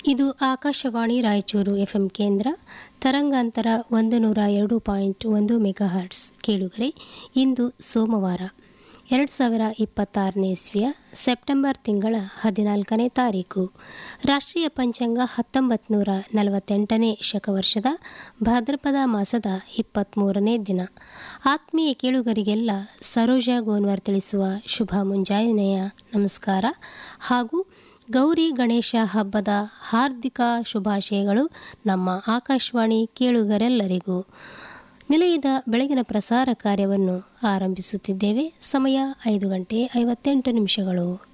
ಇದು ಆಕಾಶವಾಣಿ ರಾಯಚೂರು ಎಫ್ಎಂ ಕೇಂದ್ರ ತರಂಗಾಂತರ ಒಂದು ನೂರ ಎರಡು ಪಾಯಿಂಟ್ ಒಂದು ಮೆಗಾ ಹರ್ಟ್ಸ್ ಕೇಳುಗರೆ ಇಂದು ಸೋಮವಾರ ಎರಡು ಸಾವಿರ ಇಪ್ಪತ್ತಾರನೇ ಇಸ್ವಿಯ ಸೆಪ್ಟೆಂಬರ್ ತಿಂಗಳ ಹದಿನಾಲ್ಕನೇ ತಾರೀಕು ರಾಷ್ಟ್ರೀಯ ಪಂಚಾಂಗ ಹತ್ತೊಂಬತ್ತು ನೂರ ನಲವತ್ತೆಂಟನೇ ಶಕವರ್ಷದ ಭಾದ್ರಪದ ಮಾಸದ ಇಪ್ಪತ್ತ್ಮೂರನೇ ದಿನ ಆತ್ಮೀಯ ಕೇಳುಗರಿಗೆಲ್ಲ ಸರೋಜ ಗೋನ್ವರ್ ತಿಳಿಸುವ ಶುಭ ಮುಂಜಾನೆಯ ನಮಸ್ಕಾರ ಹಾಗೂ ಗೌರಿ ಗಣೇಶ ಹಬ್ಬದ ಹಾರ್ದಿಕ ಶುಭಾಶಯಗಳು ನಮ್ಮ ಆಕಾಶವಾಣಿ ಕೇಳುಗರೆಲ್ಲರಿಗೂ ನಿಲಯದ ಬೆಳಗಿನ ಪ್ರಸಾರ ಕಾರ್ಯವನ್ನು ಆರಂಭಿಸುತ್ತಿದ್ದೇವೆ ಸಮಯ ಐದು ಗಂಟೆ ಐವತ್ತೆಂಟು ನಿಮಿಷಗಳು